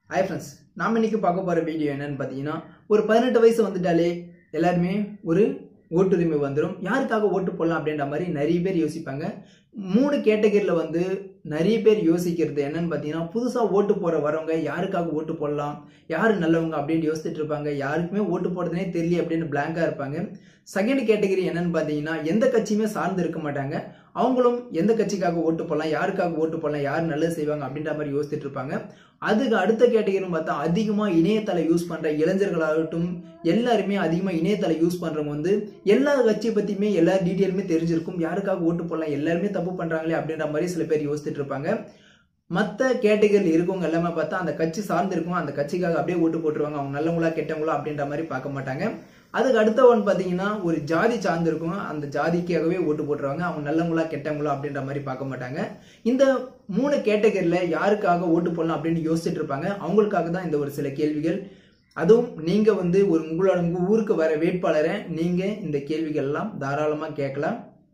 hi friends நாம் இன்னைக்கு பார்க்க போகிற வீடியோ என்னன்னு பார்த்தீங்கன்னா ஒரு பதினெட்டு வயசு வந்துட்டாலே எல்லாருமே ஒரு ஓட்டுரிமை வந்துடும் யாருக்காக ஓட்டு போடலாம் அப்படின்ற மாதிரி நிறைய பேர் யோசிப்பாங்க மூணு கேட்டகரியில் வந்து நிறைய பேர் யோசிக்கிறது என்னன்னு பார்த்தீங்கன்னா புதுசாக ஓட்டு போட வரவங்க யாருக்காக ஓட்டு போடலாம் யார் நல்லவங்க அப்படின்னு யோசிச்சுட்டு இருப்பாங்க யாருக்குமே ஓட்டு போடுறதுனே தெரியல அப்படின்னு பிளாங்காக இருப்பாங்க செகண்ட் கேட்டகரி என்னன்னு பார்த்தீங்கன்னா எந்த கட்சியுமே சார்ந்து இருக்க மாட்டாங்க அவங்களும் எந்த கட்சிக்காக ஓட்டு போடலாம் யாருக்காக ஓட்டு போடலாம் யார் நல்லது செய்வாங்க அப்படின்ற மாதிரி யோசிச்சுட்டு இருப்பாங்க அதுக்கு அடுத்த கேட்டகரின்னு பார்த்தா அதிகமாக இணையதளம் யூஸ் பண்ணுற இளைஞர்களாகட்டும் எல்லாருமே அதிகமாக இணையதளம் யூஸ் பண்ணுறவங்க வந்து எல்லா கட்சியை பற்றியுமே எல்லா டீட்டெயிலுமே தெரிஞ்சிருக்கும் யாருக்காக ஓட்டு போடலாம் எல்லாருமே தப்பு பண்ணுறாங்களே அப்படின்ற மாதிரி சில பேர் யோசிச்சுட்டு இருப்பாங்க மற்ற கேட்டகரியில் இருக்கவங்க எல்லாமே பார்த்தா அந்த கட்சி சார்ந்து இருக்கும் அந்த கட்சிக்காக அப்படியே ஓட்டு போட்டுருவாங்க அவங்க நல்லவங்களா கெட்டவங்களா அப்படின்ற மாதிரி பார்க்க மாட்டாங்க அதுக்கு அடுத்த ஒன் பார்த்தீங்கன்னா ஒரு ஜாதி சார்ந்து இருக்கும் அந்த ஜாதிக்காகவே ஓட்டு போட்டுருவாங்க அவங்க நல்லவங்களா கெட்டவங்களா அப்படின்ற மாதிரி பார்க்க மாட்டாங்க இந்த மூணு கேட்டகரியில் யாருக்காக ஓட்டு போடலாம் அப்படின்னு யோசிச்சுட்டு இருப்பாங்க அவங்களுக்காக தான் இந்த ஒரு சில கேள்விகள் அதுவும் நீங்கள் வந்து ஒரு உங்களோட உங்கள் ஊருக்கு வர வேட்பாளரை நீங்கள் இந்த கேள்விகள் எல்லாம் தாராளமாக கேட்கலாம்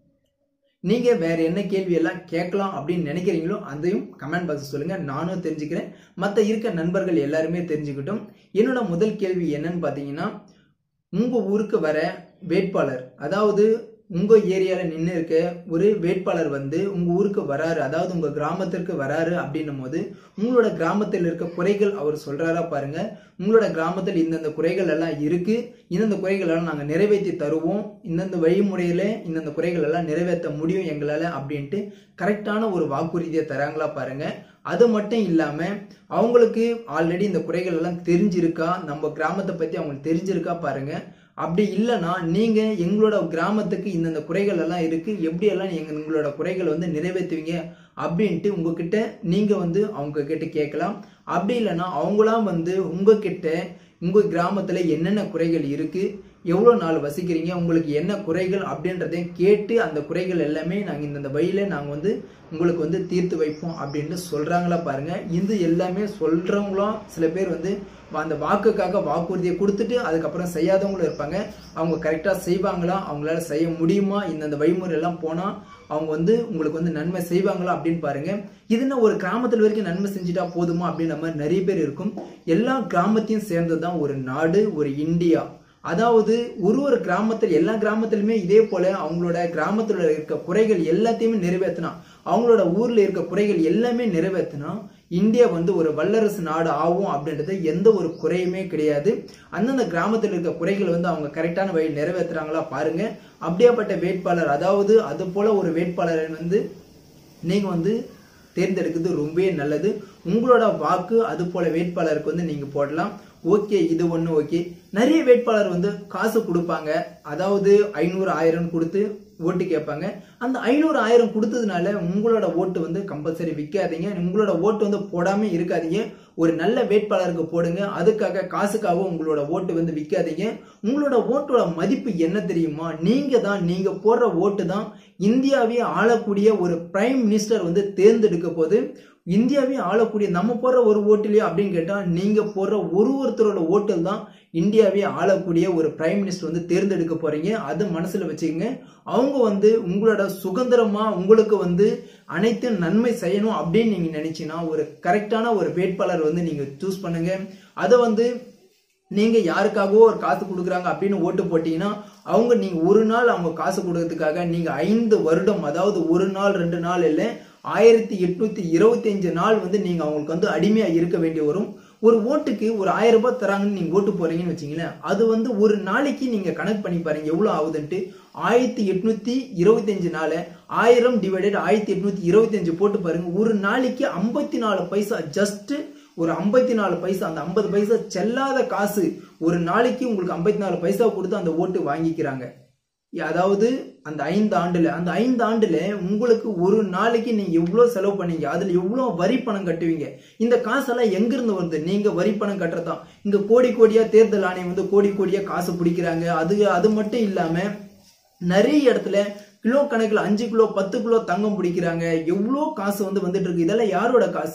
நீங்கள் வேற என்ன கேள்வி எல்லாம் கேட்கலாம் அப்படின்னு நினைக்கிறீங்களோ அதையும் கமெண்ட் பாக்ஸ் சொல்லுங்க நானும் தெரிஞ்சுக்கிறேன் மற்ற இருக்க நண்பர்கள் எல்லாருமே தெரிஞ்சுக்கிட்டும் என்னோட முதல் கேள்வி என்னன்னு பார்த்தீங்கன்னா உங்க ஊருக்கு வர வேட்பாளர் அதாவது உங்க ஏரியால நின்று இருக்க ஒரு வேட்பாளர் வந்து உங்க ஊருக்கு வராரு அதாவது உங்க கிராமத்திற்கு வராரு அப்படின்னும் போது உங்களோட கிராமத்தில் இருக்க குறைகள் அவர் சொல்றாரா பாருங்க உங்களோட கிராமத்தில் இந்தந்த குறைகள் எல்லாம் இருக்கு இந்தந்த குறைகள் எல்லாம் நாங்கள் நிறைவேற்றி தருவோம் இந்தந்த வழிமுறையில இந்தந்த குறைகள் எல்லாம் நிறைவேற்ற முடியும் எங்களால அப்படின்ட்டு கரெக்டான ஒரு வாக்குறுதியை தராங்களா பாருங்க அது மட்டும் இல்லாம அவங்களுக்கு ஆல்ரெடி இந்த குறைகள் எல்லாம் தெரிஞ்சிருக்கா நம்ம கிராமத்தை பத்தி அவங்களுக்கு தெரிஞ்சிருக்கா பாருங்க அப்படி இல்லைன்னா நீங்க எங்களோட கிராமத்துக்கு இந்தந்த குறைகள் எல்லாம் இருக்கு எப்படி எல்லாம் எங்க உங்களோட குறைகள் வந்து நிறைவேற்றுவீங்க அப்படின்ட்டு உங்ககிட்ட நீங்க வந்து அவங்க கிட்ட கேட்கலாம் அப்படி இல்லைன்னா அவங்களாம் வந்து உங்ககிட்ட உங்க கிராமத்துல என்னென்ன குறைகள் இருக்கு எவ்வளோ நாள் வசிக்கிறீங்க உங்களுக்கு என்ன குறைகள் அப்படின்றதையும் கேட்டு அந்த குறைகள் எல்லாமே நாங்கள் இந்தந்த வழியில நாங்கள் வந்து உங்களுக்கு வந்து தீர்த்து வைப்போம் அப்படின்ட்டு சொல்றாங்களா பாருங்க இது எல்லாமே சொல்றவங்களும் சில பேர் வந்து அந்த வாக்குக்காக வாக்குறுதியை கொடுத்துட்டு அதுக்கப்புறம் செய்யாதவங்களும் இருப்பாங்க அவங்க கரெக்டாக செய்வாங்களா அவங்களால செய்ய முடியுமா இந்தந்த வழிமுறை எல்லாம் போனால் அவங்க வந்து உங்களுக்கு வந்து நன்மை செய்வாங்களா அப்படின்னு பாருங்க இதுனா ஒரு கிராமத்தில் வரைக்கும் நன்மை செஞ்சுட்டா போதுமா அப்படின்ற மாதிரி நிறைய பேர் இருக்கும் எல்லா கிராமத்தையும் சேர்ந்தது தான் ஒரு நாடு ஒரு இந்தியா அதாவது ஒரு ஒரு கிராமத்தில் எல்லா கிராமத்திலுமே இதே போல அவங்களோட கிராமத்தில் இருக்க குறைகள் எல்லாத்தையுமே நிறைவேற்றினா அவங்களோட ஊர்ல இருக்க குறைகள் எல்லாமே நிறைவேற்றினா இந்தியா வந்து ஒரு வல்லரசு நாடு ஆகும் அப்படின்றது எந்த ஒரு குறையுமே கிடையாது அந்தந்த கிராமத்தில் இருக்க குறைகள் வந்து அவங்க கரெக்டான வழியில் நிறைவேற்றுறாங்களா பாருங்க அப்படியாப்பட்ட வேட்பாளர் அதாவது அது போல ஒரு வேட்பாளரை வந்து நீங்க வந்து தேர்ந்தெடுக்கிறது ரொம்பவே நல்லது உங்களோட வாக்கு அது போல வேட்பாளருக்கு வந்து நீங்க போடலாம் ஓகே இது ஒன்று ஓகே நிறைய வேட்பாளர் வந்து காசு கொடுப்பாங்க அதாவது ஐநூறு ஆயிரம் கொடுத்து ஓட்டு கேட்பாங்க அந்த ஐநூறு ஆயிரம் கொடுத்ததுனால உங்களோட ஓட்டு வந்து கம்பல்சரி விற்காதீங்க உங்களோட ஓட்டு வந்து போடாம இருக்காதீங்க ஒரு நல்ல வேட்பாளருக்கு போடுங்க அதுக்காக காசுக்காக உங்களோட ஓட்டு வந்து விற்காதீங்க உங்களோட ஓட்டோட மதிப்பு என்ன தெரியுமா நீங்க தான் நீங்க போடுற ஓட்டு தான் இந்தியாவே ஆளக்கூடிய ஒரு பிரைம் மினிஸ்டர் வந்து தேர்ந்தெடுக்க போது இந்தியாவே ஆளக்கூடிய நம்ம போடுற ஒரு ஓட்டுலையே அப்படின்னு கேட்டால் நீங்கள் போடுற ஒரு ஒருத்தரோட ஓட்டில் தான் இந்தியாவே ஆளக்கூடிய ஒரு பிரைம் மினிஸ்டர் வந்து தேர்ந்தெடுக்க போறீங்க அது மனசில் வச்சுக்கோங்க அவங்க வந்து உங்களோட சுதந்திரமாக உங்களுக்கு வந்து அனைத்து நன்மை செய்யணும் அப்படின்னு நீங்கள் நினைச்சீங்கன்னா ஒரு கரெக்டான ஒரு வேட்பாளர் வந்து நீங்கள் சூஸ் பண்ணுங்க அதை வந்து நீங்க யாருக்காகவோ ஒரு காசு கொடுக்குறாங்க அப்படின்னு ஓட்டு போட்டீங்கன்னா அவங்க நீங்க ஒரு நாள் அவங்க காசு கொடுக்கறதுக்காக நீங்க ஐந்து வருடம் அதாவது ஒரு நாள் ரெண்டு நாள் இல்லை ஆயிரத்தி எட்நூத்தி இருபத்தி அஞ்சு நாள் வந்து நீங்க அவங்களுக்கு வந்து அடிமையா இருக்க வேண்டி வரும் ஒரு ஓட்டுக்கு ஒரு ஆயிரம் ரூபாய் தராங்கன்னு நீங்க ஓட்டு போறீங்கன்னு வச்சீங்களேன் அது வந்து ஒரு நாளைக்கு நீங்க கணக்கு பண்ணி பாருங்க எவ்வளவு ஆகுதுன்ட்டு ஆயிரத்தி எட்நூத்தி இருபத்தி அஞ்சு நாள் ஆயிரம் டிவைடட் ஆயிரத்தி எட்நூத்தி இருபத்தி அஞ்சு போட்டு பாருங்க ஒரு நாளைக்கு ஐம்பத்தி நாலு பைசா ஜஸ்ட் ஒரு ஐம்பத்தி நாலு பைசா அந்த ஐம்பது பைசா செல்லாத காசு ஒரு நாளைக்கு உங்களுக்கு ஐம்பத்தி நாலு பைசா கொடுத்து அந்த ஓட்டு வாங்கிக்கிறாங்க அதாவது அந்த ஐந்து ஆண்டுல அந்த ஐந்து ஆண்டுல உங்களுக்கு ஒரு நாளைக்கு நீங்க எவ்வளவு செலவு பண்ணீங்க அதுல எவ்வளவு வரி பணம் கட்டுவீங்க இந்த காசெல்லாம் எங்க இருந்து வருது நீங்க வரி பணம் கட்டுறதா இங்க கோடி கோடியா தேர்தல் ஆணையம் வந்து கோடி கோடியா காசு பிடிக்கிறாங்க அது அது மட்டும் இல்லாம நிறைய இடத்துல கிலோ கணக்கில் அஞ்சு கிலோ பத்து கிலோ தங்கம் பிடிக்கிறாங்க எவ்வளோ காசு வந்து வந்துட்டு இருக்கு இதெல்லாம் யாரோட காசு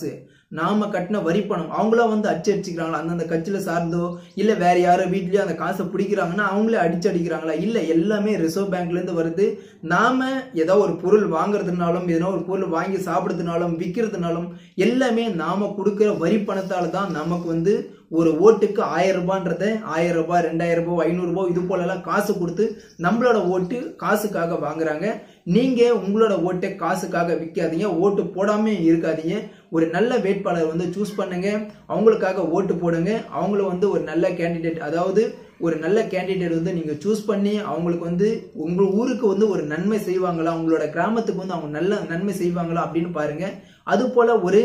நாம கட்டின வரி பணம் அவங்களா வந்து அச்சடிச்சுக்கிறாங்களா அந்தந்த கட்சியில சார்ந்தோ இல்ல வேற யாரோ வீட்லயோ அந்த காசை பிடிக்கிறாங்கன்னா அவங்களே அடிச்சடிக்கிறாங்களா இல்ல எல்லாமே ரிசர்வ் பேங்க்ல இருந்து வருது நாம ஏதோ ஒரு பொருள் வாங்குறதுனாலும் ஏதோ ஒரு பொருள் வாங்கி சாப்பிடுறதுனாலும் விற்கிறதுனாலும் எல்லாமே நாம கொடுக்கிற வரி பணத்தால தான் நமக்கு வந்து ஒரு ஓட்டுக்கு ஆயிரம் ரூபான்றத ஆயிரம் ரூபாய் ரெண்டாயிரம் ரூபாய் ஐநூறு ரூபாய் இது போல எல்லாம் காசு கொடுத்து நம்மளோட ஓட்டு காசுக்காக வாங்குறாங்க நீங்க உங்களோட ஓட்டை காசுக்காக விற்காதீங்க ஓட்டு போடாம இருக்காதீங்க ஒரு நல்ல வேட்பாளர் வந்து சூஸ் பண்ணுங்க அவங்களுக்காக ஓட்டு போடுங்க அவங்கள வந்து ஒரு நல்ல கேண்டிடேட் அதாவது ஒரு நல்ல கேண்டிடேட் வந்து நீங்க சூஸ் பண்ணி அவங்களுக்கு வந்து உங்க ஊருக்கு வந்து ஒரு நன்மை செய்வாங்களா உங்களோட கிராமத்துக்கு வந்து அவங்க நல்ல நன்மை செய்வாங்களா அப்படின்னு பாருங்க அது போல ஒரு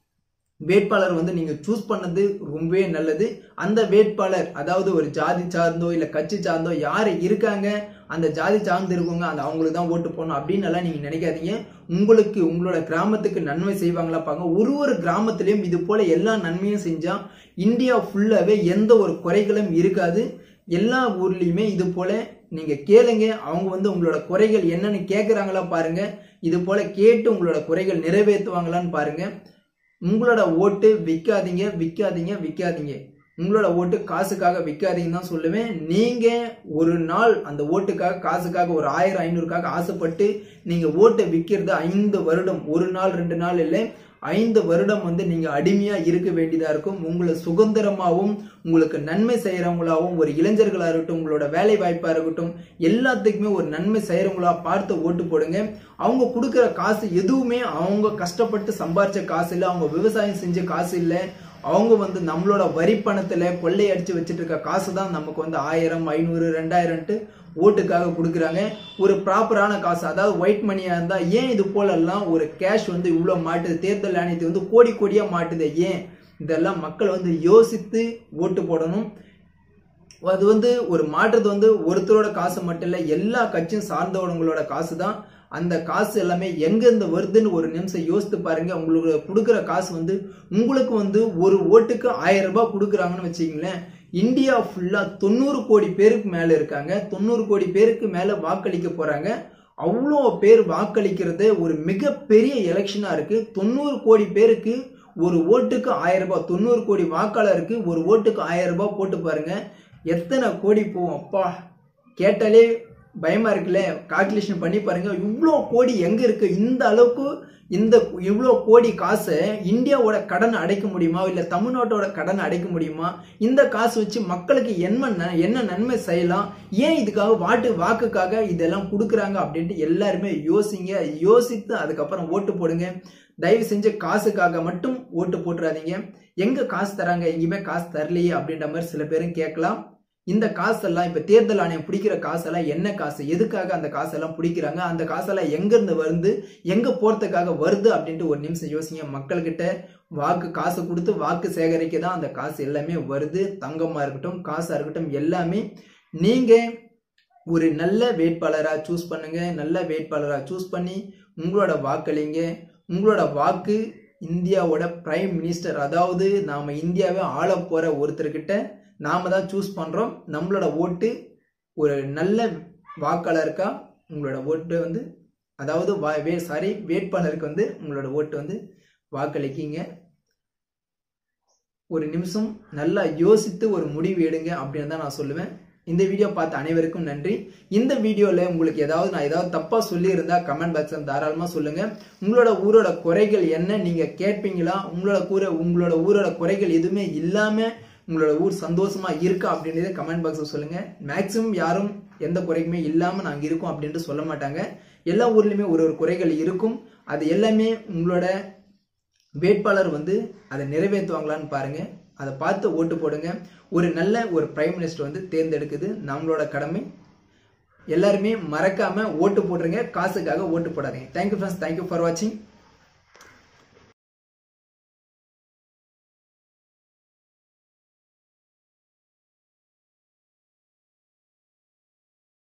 வேட்பாளர் வந்து நீங்க சூஸ் பண்ணது ரொம்பவே நல்லது அந்த வேட்பாளர் அதாவது ஒரு ஜாதி சார்ந்தோ இல்ல கட்சி சார்ந்தோ யாரு இருக்காங்க அந்த ஜாதி சார்ந்து இருக்கவங்க அந்த அவங்களுக்கு தான் ஓட்டு போடணும் அப்படின்னு எல்லாம் நீங்க நினைக்காதீங்க உங்களுக்கு உங்களோட கிராமத்துக்கு நன்மை செய்வாங்களா பாருங்க ஒரு ஒரு கிராமத்திலையும் இது போல எல்லா நன்மையும் செஞ்சா இந்தியா ஃபுல்லாவே எந்த ஒரு குறைகளும் இருக்காது எல்லா ஊர்லயுமே இது போல நீங்க கேளுங்க அவங்க வந்து உங்களோட குறைகள் என்னன்னு கேக்குறாங்களா பாருங்க இது போல கேட்டு உங்களோட குறைகள் நிறைவேற்றுவாங்களான்னு பாருங்க உங்களோட ஓட்டு விற்காதீங்க விற்காதீங்க விற்காதீங்க உங்களோட ஓட்டு காசுக்காக விற்காதீங்கன்னு தான் சொல்லுவேன் நீங்க ஒரு நாள் அந்த ஓட்டுக்காக காசுக்காக ஒரு ஆயிரம் ஐநூறுக்காக ஆசைப்பட்டு நீங்க ஓட்டை விற்கிறது ஐந்து வருடம் ஒரு நாள் ரெண்டு நாள் இல்லை ஐந்து வருடம் வந்து நீங்க அடிமையா இருக்க வேண்டியதா இருக்கும் உங்களை சுதந்திரமாவும் உங்களுக்கு நன்மை செய்யறவங்களாவும் ஒரு இளைஞர்களா இருக்கட்டும் உங்களோட வேலை வாய்ப்பா இருக்கட்டும் எல்லாத்துக்குமே ஒரு நன்மை செய்யறவங்களா பார்த்து ஓட்டு போடுங்க அவங்க கொடுக்குற காசு எதுவுமே அவங்க கஷ்டப்பட்டு சம்பாரிச்ச காசு இல்லை அவங்க விவசாயம் செஞ்ச காசு இல்லை அவங்க வந்து நம்மளோட வரி பணத்துல கொள்ளை அடிச்சு வச்சுட்டு இருக்க காசு தான் நமக்கு வந்து ஆயிரம் ஐநூறு ரெண்டாயிரம்ட்டு ஓட்டுக்காக கொடுக்குறாங்க ஒரு ப்ராப்பரான காசு அதாவது ஒயிட் மணியா இருந்தா ஏன் இது போல எல்லாம் ஒரு கேஷ் வந்து இவ்வளவு மாட்டுது தேர்தல் ஆணையத்தை வந்து கோடி கோடியா மாட்டுது ஏன் இதெல்லாம் மக்கள் வந்து யோசித்து ஓட்டு போடணும் அது வந்து ஒரு மாற்றுறது வந்து ஒருத்தரோட காசு மட்டும் இல்லை எல்லா கட்சியும் சார்ந்தவங்களோட காசு தான் அந்த காசு எல்லாமே எங்கேருந்து வருதுன்னு ஒரு நிமிஷம் யோசித்து பாருங்க உங்களுக்கு கொடுக்குற காசு வந்து உங்களுக்கு வந்து ஒரு ஓட்டுக்கு ஆயிரம் ரூபாய் கொடுக்குறாங்கன்னு வச்சுக்கங்களேன் இந்தியா ஃபுல்லா தொண்ணூறு கோடி பேருக்கு மேல இருக்காங்க தொண்ணூறு கோடி பேருக்கு மேல வாக்களிக்க போறாங்க அவ்வளோ பேர் வாக்களிக்கிறது ஒரு மிகப்பெரிய எலெக்ஷனா இருக்கு தொண்ணூறு கோடி பேருக்கு ஒரு ஓட்டுக்கு ஆயிரம் ரூபாய் தொண்ணூறு கோடி வாக்காளருக்கு ஒரு ஓட்டுக்கு ஆயிரம் ரூபாய் போட்டு பாருங்க எத்தனை கோடி போகும் அப்பா கேட்டாலே பயமா இருக்குல்ல கால்குலேஷன் பண்ணி பாருங்க இவ்வளோ கோடி எங்க இருக்கு இந்த அளவுக்கு இந்த இவ்வளோ கோடி காசை இந்தியாவோட கடனை அடைக்க முடியுமா இல்ல தமிழ்நாட்டோட கடனை அடைக்க முடியுமா இந்த காசு வச்சு மக்களுக்கு என்ன என்ன நன்மை செய்யலாம் ஏன் இதுக்காக வாட்டு வாக்குக்காக இதெல்லாம் கொடுக்குறாங்க அப்படின்ட்டு எல்லாருமே யோசிங்க யோசித்து அதுக்கப்புறம் ஓட்டு போடுங்க தயவு செஞ்சு காசுக்காக மட்டும் ஓட்டு போட்டுறாதீங்க எங்க காசு தராங்க எங்கேயுமே காசு தரலையே அப்படின்ற மாதிரி சில பேரும் கேட்கலாம் இந்த காசெல்லாம் இப்ப தேர்தல் ஆணையம் பிடிக்கிற காசெல்லாம் என்ன காசு எதுக்காக அந்த காசெல்லாம் பிடிக்கிறாங்க அந்த காசெல்லாம் எங்க இருந்து வருது எங்க போறதுக்காக வருது அப்படின்ட்டு ஒரு நிமிஷம் யோசிங்க மக்கள்கிட்ட வாக்கு காசு கொடுத்து வாக்கு சேகரிக்க தான் அந்த காசு எல்லாமே வருது தங்கமா இருக்கட்டும் காசா இருக்கட்டும் எல்லாமே நீங்க ஒரு நல்ல வேட்பாளரா சூஸ் பண்ணுங்க நல்ல வேட்பாளரா சூஸ் பண்ணி உங்களோட வாக்களிங்க உங்களோட வாக்கு இந்தியாவோட பிரைம் மினிஸ்டர் அதாவது நாம இந்தியாவை ஆள போற ஒருத்தர்கிட்ட நாம தான் சூஸ் பண்றோம் நம்மளோட ஓட்டு ஒரு நல்ல வாக்காளருக்கா உங்களோட ஓட்டு வந்து அதாவது வா வே சாரி வேட்பாளருக்கு வந்து உங்களோட ஓட்டு வந்து வாக்களிக்கிங்க ஒரு நிமிஷம் நல்லா யோசித்து ஒரு முடிவு எடுங்க அப்படின்னு தான் நான் சொல்லுவேன் இந்த வீடியோ பார்த்த அனைவருக்கும் நன்றி இந்த வீடியோவில் உங்களுக்கு ஏதாவது நான் ஏதாவது தப்பாக சொல்லியிருந்தா கமெண்ட் பாக்ஸில் தாராளமாக சொல்லுங்க உங்களோட ஊரோட குறைகள் என்ன நீங்கள் கேட்பீங்களா உங்களோட கூற உங்களோட ஊரோட குறைகள் எதுவுமே இல்லாமல் உங்களோட ஊர் சந்தோஷமா இருக்கா அப்படின்றத கமெண்ட் பாக்ஸில் சொல்லுங்க மேக்சிமம் யாரும் எந்த குறைக்குமே இல்லாமல் நாங்கள் இருக்கோம் அப்படின்ட்டு சொல்ல மாட்டாங்க எல்லா ஊர்லேயுமே ஒரு ஒரு குறைகள் இருக்கும் அது எல்லாமே உங்களோட வேட்பாளர் வந்து அதை நிறைவேற்றுவாங்களான்னு பாருங்க அதை பார்த்து ஓட்டு போடுங்க ஒரு நல்ல ஒரு பிரைம் மினிஸ்டர் வந்து தேர்ந்தெடுக்குது நம்மளோட கடமை எல்லாருமே மறக்காம ஓட்டு போடுறீங்க காசுக்காக ஓட்டு போடாதீங்க தேங்க்யூ ஃப்ரெண்ட்ஸ் தேங்க்யூ ஃபார் வாட்சிங்